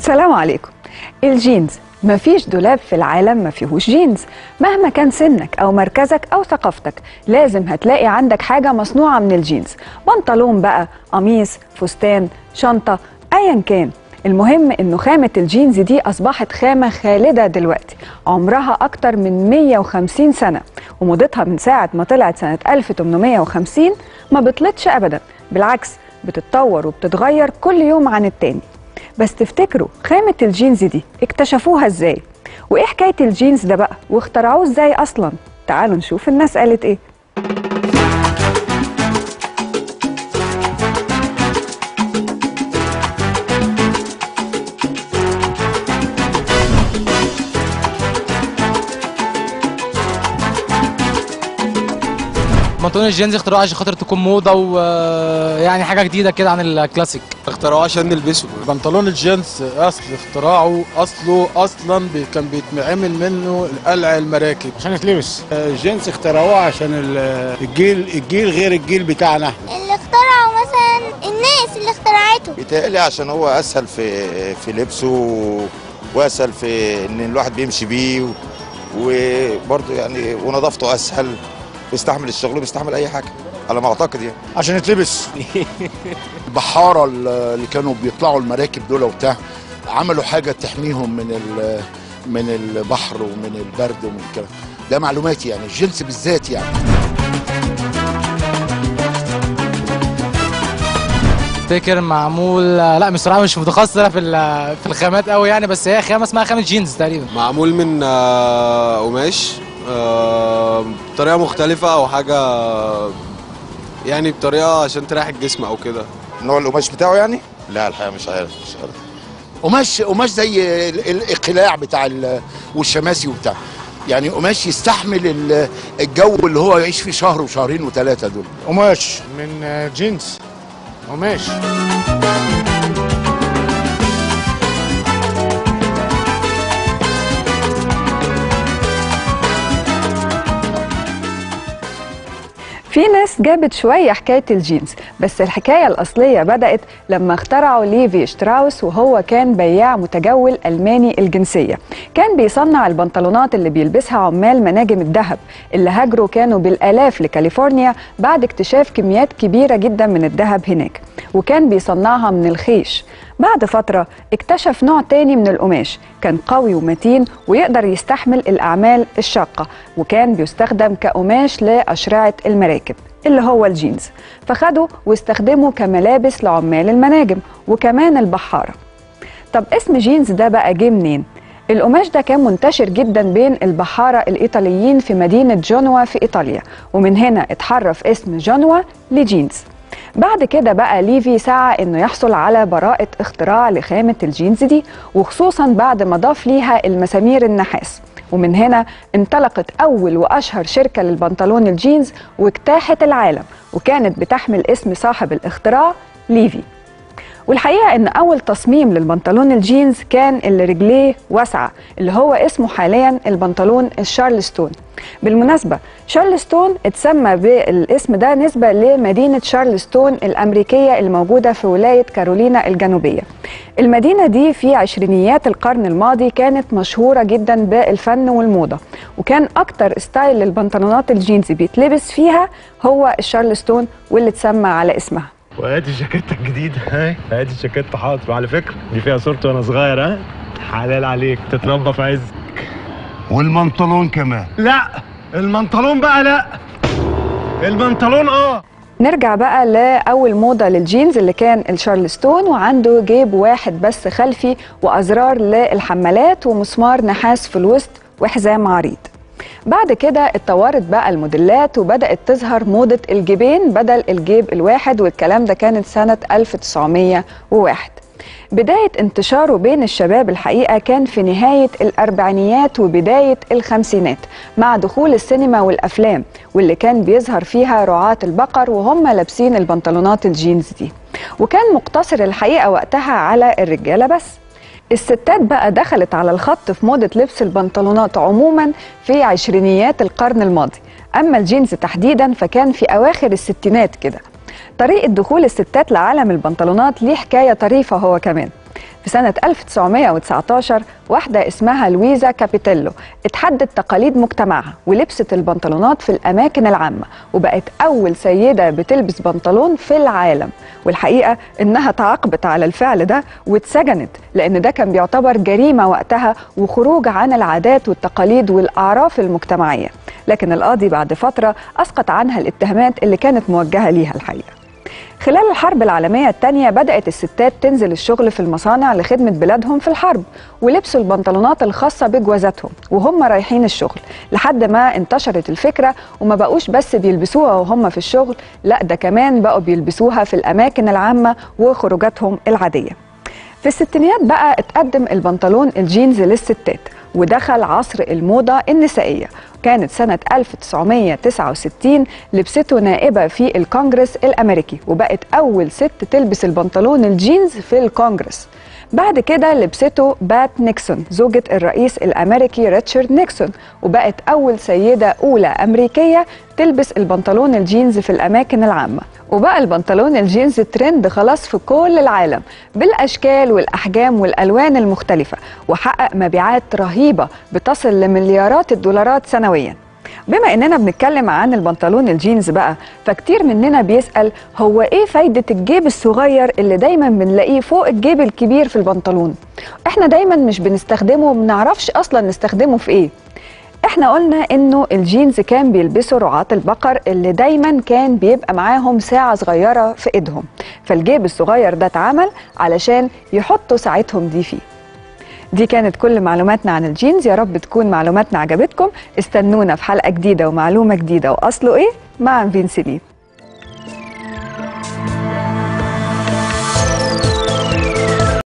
سلام عليكم الجينز مفيش دولاب في العالم ما فيهوش جينز مهما كان سنك او مركزك او ثقافتك لازم هتلاقي عندك حاجه مصنوعه من الجينز بنطلون بقى قميص فستان شنطه ايا كان المهم انه خامه الجينز دي اصبحت خامه خالده دلوقتي عمرها اكتر من 150 سنه وموضتها من ساعه ما طلعت سنه 1850 ما بطلتش ابدا بالعكس بتتطور وبتتغير كل يوم عن التاني بس تفتكروا خامة الجينز دي اكتشفوها ازاي؟ وايه حكاية الجينز ده بقى؟ واخترعوه ازاي اصلا؟ تعالوا نشوف الناس قالت ايه بنطلون الجينز اختراعه عشان خاطر تكون موضه ويعني حاجه جديده كده عن الكلاسيك اخترعوه عشان نلبسه بنطلون الجينز اصل اختراعه اصله اصلا بي كان بيتعمل منه قلع المراكب عشان يتلبس الجينز اخترعوه عشان ال- الجيل الجيل غير الجيل بتاعنا احنا اللي اخترعوا مثلا الناس اللي اخترعته بيتهيألي عشان هو اسهل في في لبسه واسهل في ان الواحد بيمشي بيه و- وبرضه يعني ونظافته اسهل بيستحمل الشغل وبيستحمل اي حاجه على ما اعتقد يعني عشان يتلبس البحاره اللي كانوا بيطلعوا المراكب دول وبتاع عملوا حاجه تحميهم من ال- من البحر ومن البرد ومن الكلام ده معلوماتي يعني الجنس بالذات يعني افتكر معمول لا مش صراحه مش متخصص انا في ال- في الخامات قوي يعني بس هي خامه اسمها خامه جينز تقريبا معمول من آه، قماش آه، بطريقه مختلفه او حاجه يعني بطريقه عشان تريح الجسم او كده نوع القماش بتاعه يعني لا الحقيقه مش عارف مش عارف قماش قماش زي ال- ال- القلاع بتاع ال- والشماسي وبتاع يعني قماش يستحمل ال- الجو اللي هو يعيش فيه شهر وشهرين وثلاثه دول قماش من آه، جينز قماش في ناس جابت شوية حكاية الجينز بس الحكاية الأصلية بدأت لما اخترعوا ليفي شتراوس وهو كان بياع متجول ألماني الجنسية كان بيصنع البنطلونات اللي بيلبسها عمال مناجم الذهب اللي هاجروا كانوا بالآلاف لكاليفورنيا بعد اكتشاف كميات كبيرة جدا من الذهب هناك وكان بيصنعها من الخيش بعد فترة اكتشف نوع تاني من القماش كان قوي ومتين ويقدر يستحمل الأعمال الشاقة وكان بيستخدم كقماش لأشرعة المراكب اللي هو الجينز فخده واستخدمه كملابس لعمال المناجم وكمان البحارة طب اسم جينز ده بقى جه منين؟ القماش ده كان منتشر جدا بين البحارة الإيطاليين في مدينة جنوة في إيطاليا ومن هنا اتحرف اسم جنوة لجينز بعد كده بقى ليفي سعى انه يحصل على براءة اختراع لخامة الجينز دي وخصوصا بعد ما ضاف ليها المسامير النحاس ومن هنا انطلقت أول وأشهر شركة للبنطلون الجينز واجتاحت العالم وكانت بتحمل اسم صاحب الاختراع ليفي والحقيقه ان اول تصميم للبنطلون الجينز كان اللي رجليه واسعه اللي هو اسمه حاليا البنطلون الشارلستون بالمناسبه شارلستون اتسمى بالاسم ده نسبه لمدينه شارلستون الامريكيه الموجوده في ولايه كارولينا الجنوبيه المدينه دي في عشرينيات القرن الماضي كانت مشهوره جدا بالفن والموضه وكان اكتر ستايل للبنطلونات الجينز بيتلبس فيها هو الشارلستون واللي اتسمى على اسمها وادي جاكيتة الجديدة هاي ادي الجاكيتة حاضر وعلى فكرة دي فيها صورتي وانا صغير ها حلال عليك تتربى في عز والمنطلون كمان لا المنطلون بقى لا المنطلون اه نرجع بقى لأول موضة للجينز اللي كان الشارلستون وعنده جيب واحد بس خلفي وأزرار للحمالات ومسمار نحاس في الوسط وحزام عريض بعد كده اتطورت بقى الموديلات وبدأت تظهر موضة الجيبين بدل الجيب الواحد والكلام ده كانت سنة 1901 بداية انتشاره بين الشباب الحقيقة كان في نهاية الأربعينيات وبداية الخمسينات مع دخول السينما والأفلام واللي كان بيظهر فيها رعاة البقر وهم لابسين البنطلونات الجينز دي وكان مقتصر الحقيقة وقتها على الرجالة بس الستات بقى دخلت على الخط في موضة لبس البنطلونات عموما في عشرينيات القرن الماضي أما الجينز تحديدا فكان في أواخر الستينات كده طريقة دخول الستات لعالم البنطلونات ليه حكاية طريفة هو كمان في سنة 1919 واحدة اسمها لويزا كابيتيلو اتحدت تقاليد مجتمعها ولبست البنطلونات في الأماكن العامة وبقت أول سيدة بتلبس بنطلون في العالم والحقيقة إنها تعاقبت على الفعل ده واتسجنت لأن ده كان بيعتبر جريمة وقتها وخروج عن العادات والتقاليد والأعراف المجتمعية لكن القاضي بعد فترة أسقط عنها الاتهامات اللي كانت موجهة ليها الحقيقة خلال الحرب العالمية الثانية بدأت الستات تنزل الشغل في المصانع لخدمة بلادهم في الحرب ولبسوا البنطلونات الخاصة بجوازاتهم وهم رايحين الشغل لحد ما انتشرت الفكرة وما بقوش بس بيلبسوها وهم في الشغل لا ده كمان بقوا بيلبسوها في الأماكن العامة وخروجاتهم العادية في الستينيات بقى اتقدم البنطلون الجينز للستات ودخل عصر الموضة النسائية كانت سنة 1969 لبسته نائبة في الكونجرس الأمريكي وبقت أول ست تلبس البنطلون الجينز في الكونجرس بعد كده لبسته بات نيكسون زوجة الرئيس الأمريكي ريتشارد نيكسون وبقت أول سيدة أولى أمريكية تلبس البنطلون الجينز في الأماكن العامة وبقى البنطلون الجينز ترند خلاص في كل العالم بالأشكال والأحجام والألوان المختلفة وحقق مبيعات رهيبة بتصل لمليارات الدولارات سنوياً بما اننا بنتكلم عن البنطلون الجينز بقى فكتير مننا بيسأل هو ايه فايدة الجيب الصغير اللي دايما بنلاقيه فوق الجيب الكبير في البنطلون احنا دايما مش بنستخدمه ومنعرفش اصلا نستخدمه في ايه احنا قلنا انه الجينز كان بيلبسوا رعاة البقر اللي دايما كان بيبقى معاهم ساعة صغيرة في ايدهم فالجيب الصغير ده اتعمل علشان يحطوا ساعتهم دي فيه دي كانت كل معلوماتنا عن الجينز يا رب تكون معلوماتنا عجبتكم استنونا في حلقة جديدة ومعلومة جديدة وأصله إيه مع نفين سليم